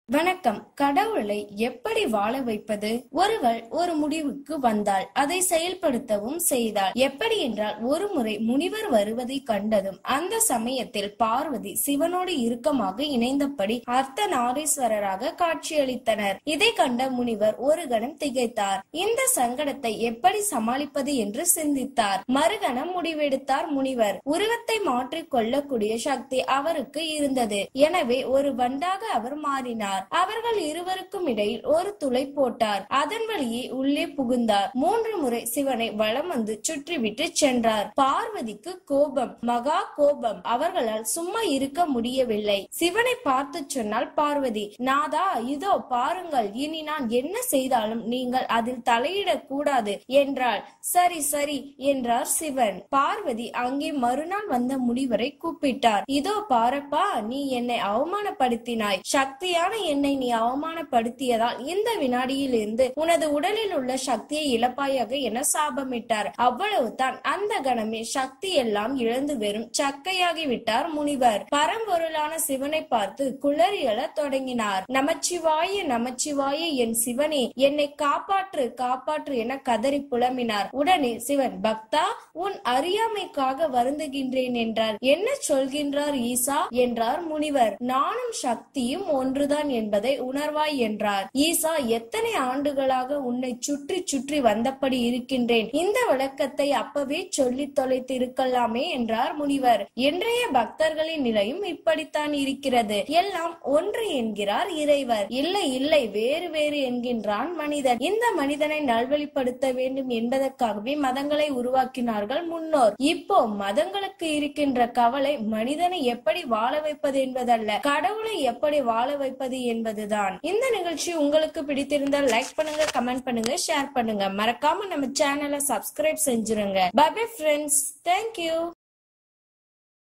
வணக்கம் கடவுளை எப்படி வாழ வைப்பது ஒருவள் ஒரு முடிவுக்கு வந்தாள் அதை செயல்படுத்தவும் செய்தாள் எப்படி என்றால் ஒரு முறை முனிவர் வருவதை கண்டதும் அந்த சமயத்தில் பார்வதி சிவனோடு இறுக்கமாக இணைந்தபடி அர்த்தநாரீஸ்வரராக காட்சியளித்தனர் இதை கண்ட முனிவர் ஒரு கணம் திகைத்தார் இந்த சங்கடத்தை எப்படி சமாளிப்பது என்று சிந்தித்தார் மறுகணம் முடிவெடுத்தார் முனிவர் உருவத்தை மாற்றிக் கொள்ளக்கூடிய சக்தி அவருக்கு இருந்தது எனவே ஒரு வண்டாக அவர் மாறினார் அவர்கள் இருவருக்கும் இடையில் ஒரு துளை போட்டார் அதன் வழியே உள்ளே புகுந்தார் மூன்று முறை சிவனை வலம் வந்து சுற்றிவிட்டு சென்றார் பார்வதிக்கு கோபம் மகா கோபம் அவர்களால் சும்மா இருக்க முடியவில்லை சிவனை பார்த்து சொன்னால் பார்வதி நாதா இதோ பாருங்கள் இனி நான் என்ன செய்தாலும் நீங்கள் அதில் தலையிடக் கூடாது என்றாள் சரி சரி என்றார் சிவன் பார்வதி அங்கே மறுநாள் வந்த முனிவரை கூப்பிட்டார் இதோ பாரப்பா நீ என்னை அவமானப்படுத்தினாய் சக்தியான என்னை நீ அவமானப்படுத்தியதால் இந்த வினாடியில் இருந்து உனது உடலில் உள்ள சக்தியை இழப்பாயாக என சாபமிட்டார் அவ்வளவுதான் அந்த கணமே சக்தி எல்லாம் இழந்து வெறும் சக்கையாகி விட்டார் முனிவர் பரம்பொருளான சிவனை பார்த்து குளறி எழத் தொடங்கினார் நமச்சிவாய நமச்சிவாய என் சிவனே என்னை காப்பாற்று காப்பாற்று என கதறி புலம்பினார் உடனே சிவன் பக்தா உன் அறியாமைக்காக வருந்துகின்றேன் என்றார் என்ன சொல்கின்றார் ஈசா என்றார் முனிவர் நானும் சக்தியும் ஒன்றுதான் என்பதை உணர்வாய் என்றார் ஈசா எத்தனை ஆண்டுகளாக உன்னை சுற்றி சுற்றி வந்தபடி இருக்கின்றேன் இந்த விளக்கத்தை அப்பவே சொல்லி தொலைத்து இருக்கலாமே என்றார் முனிவர் இன்றைய பக்தர்களின் நிலையும் இப்படித்தான் இருக்கிறது எல்லாம் ஒன்று என்கிறார் இறைவர் இல்லை இல்லை வேறு வேறு என்கின்றான் மனிதன் இந்த மனிதனை நல்வழிப்படுத்த வேண்டும் என்பதற்காகவே மதங்களை உருவாக்கினார்கள் முன்னோர் இப்போ மதங்களுக்கு இருக்கின்ற கவலை மனிதனை எப்படி வாழ வைப்பது என்பதல்ல கடவுளை எப்படி வாழ வைப்பது என்பதுதான் இந்த நிகழ்ச்சி உங்களுக்கு பிடித்திருந்தால் லைக் பண்ணுங்க கமெண்ட் பண்ணுங்க ஷேர் பண்ணுங்க மறக்காம நம்ம சேனலை சப்ஸ்கிரைப் செஞ்சிருங்க பை பை ஃப்ரெண்ட்ஸ் தேங்க்யூ